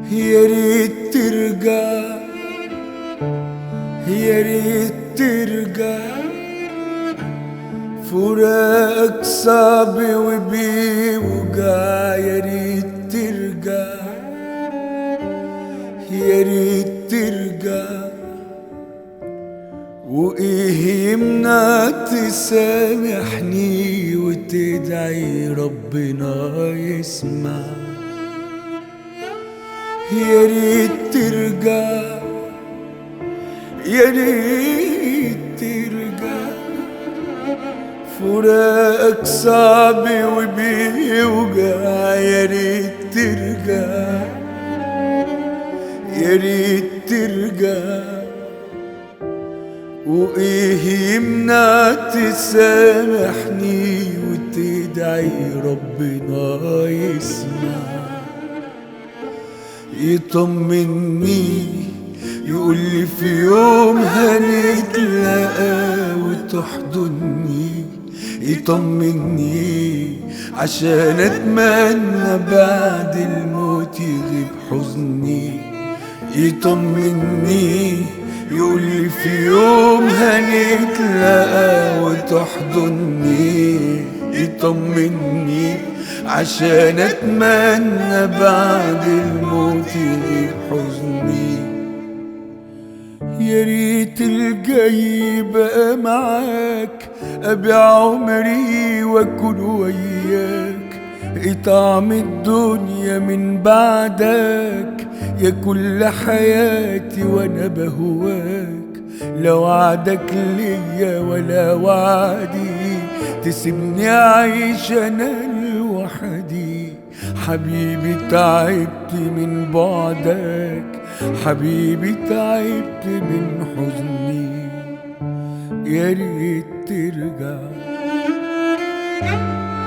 يا ريت ترجع يا ريت ترجع فراقك صعب وبيوجع يا ريت ترجع يا ريت ترجع وايه يمنع تسامحني وتدعي ربنا يسمع يا ريت ترجع يا ريت ترجع فراقك صعب وبيوجع يا ريت ترجع يا ريت ترجع وايه يمنع تسامحني وتدعي ربنا يسمع يطمني يقول لي في يوم هنتلاقى وتحضني يطمني عشان اتمنى بعد الموت يغيب حزني يطمني يقول لي في يوم هنتلاقى وتحضني يطمني عشان اتمنى بعد الموت يغيب حزني يا ريت الجاي بقى معاك ابيع عمري واكون وياك طعم الدنيا من بعدك يا كل حياتي وانا بهواك لا وعدك ليا ولا وعدي تسيبني اعيش انا لوحدي حبيبي تعبت من بعدك حبيبي تعبت من حزني يا ريت ترجع